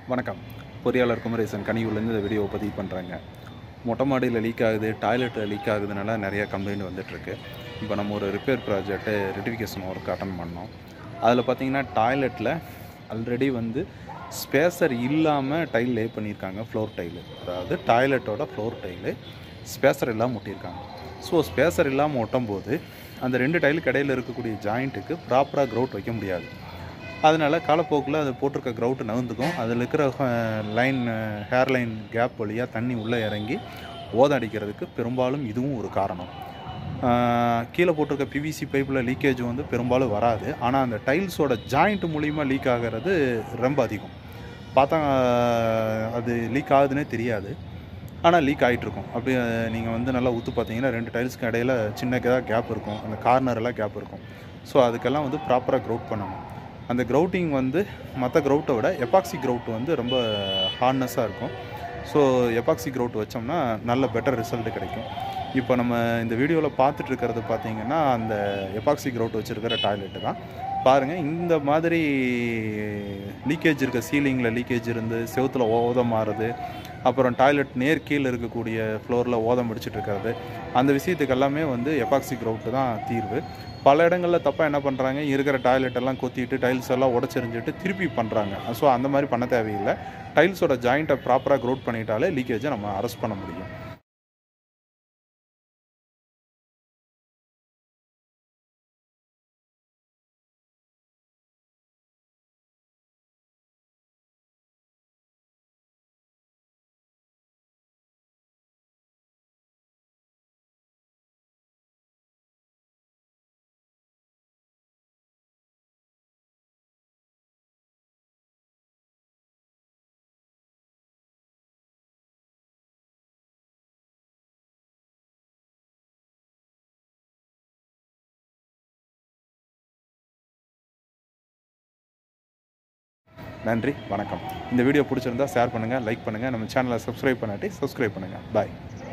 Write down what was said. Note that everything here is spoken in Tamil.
வணக்கம் பொறியாளர் குமரேசன் கனியூர்லேருந்து இந்த வீடியோவை பதிவு பண்ணுறாங்க மொட்டை மாடியில் லீக் ஆகுது டாய்லெட்டில் லீக் ஆகுதுனால நிறைய கம்ப்ளைண்ட் வந்துட்டுருக்கு இப்போ நம்ம ஒரு ரிப்பேர் ப்ராஜெக்ட்டு ரெட்டிஃபிகேஷன் ஒர்க் அட்டன் பண்ணோம் அதில் பார்த்தீங்கன்னா டாய்லெட்டில் ஆல்ரெடி வந்து ஸ்பேசர் இல்லாமல் டைல் லே பண்ணியிருக்காங்க ஃப்ளோர் டைலு அதாவது டாய்லெட்டோட ஃப்ளோர் டைலு ஸ்பேசர் இல்லாமல் ஒட்டியிருக்காங்க ஸோ ஸ்பேசர் இல்லாமல் ஒட்டும் போது அந்த ரெண்டு டைலுக்கு இடையில இருக்கக்கூடிய ஜாயிண்ட்டுக்கு ப்ராப்பராக க்ரௌட் வைக்க முடியாது அதனால் காலப்போக்கில் அது போட்டிருக்க க்ரௌட்டு நகர்ந்துக்கும் அதில் இருக்கிற லைன் ஹேர் லைன் கேப் வழியாக தண்ணி உள்ளே இறங்கி ஓதம் அடிக்கிறதுக்கு பெரும்பாலும் இதுவும் ஒரு காரணம் ஆஹ் கீழே போட்டிருக்க பிவிசி பைப்பில் லீக்கேஜ் வந்து பெரும்பாலும் வராது ஆனால் அந்த டைல்ஸோட ஜாயிண்ட் மூலிமா லீக் ஆகிறது ரொம்ப அதிகம் பார்த்தா ஆஹ் அது லீக் ஆகுதுன்னே தெரியாது ஆனால் லீக் ஆகிட்டுருக்கும் அப்படி நீங்கள் வந்து நல்லா ஊற்று பார்த்தீங்கன்னா ரெண்டு டைல்ஸ்க்கு இடையில சின்னதாக கேப் இருக்கும் அந்த கார்னரெல்லாம் கேப் இருக்கும் ஸோ அதுக்கெல்லாம் வந்து ப்ராப்பராக க்ரௌட் பண்ணணும் அந்த க்ரௌட்டிங் வந்து மற்ற க்ரௌட்டை விட எபாக்சி க்ரௌட் வந்து ரொம்ப ஹார்ட்னஸாக இருக்கும் ஸோ எபாக்சி க்ரௌட் வச்சோம்னா நல்ல பெட்டர் ரிசல்ட் கிடைக்கும் இப்போ நம்ம இந்த வீடியோவில் பார்த்துட்டு இருக்கிறது பார்த்தீங்கன்னா அந்த எபாக்சி க்ரௌட் வச்சுருக்கிற டாய்லெட்டு தான் பாருங்கள் இந்த மாதிரி லீக்கேஜ் இருக்க சீலிங்கில் லீக்கேஜ் இருந்து செவுத்தில் ஓதம் மாறுது அப்புறம் டாய்லெட் நேர் கீழே இருக்கக்கூடிய ஃப்ளோரில் ஓதம் பிடிச்சிட்டு இருக்கிறது அந்த விஷயத்துக்கு எல்லாமே வந்து எபாக்சி க்ரௌட்டு தான் தீர்வு பல இடங்களில் தப்பாக என்ன பண்ணுறாங்க இருக்கிற டாய்லெட் எல்லாம் கொத்திட்டு டைல்ஸ் எல்லாம் உடச்செறிஞ்சிட்டு திருப்பி பண்ணுறாங்க ஸோ அந்த மாதிரி பண்ண தேவையில்லை டைல்ஸோட ஜாயிண்ட்டை ப்ராப்பராக க்ரௌட் பண்ணிட்டாலே லீக்கேஜை நம்ம அரெஸ்ட் பண்ண முடியும் நன்றி வணக்கம் இந்த வீடியோ பிடிச்சிருந்தா ஷேர் பண்ணுங்கள் லைக் பண்ணுங்கள் நம்ம சேனலை சப்ஸ்கிரைப் பண்ணாட்டி சப்ஸ்கிரைப் பண்ணுங்கள் பாய்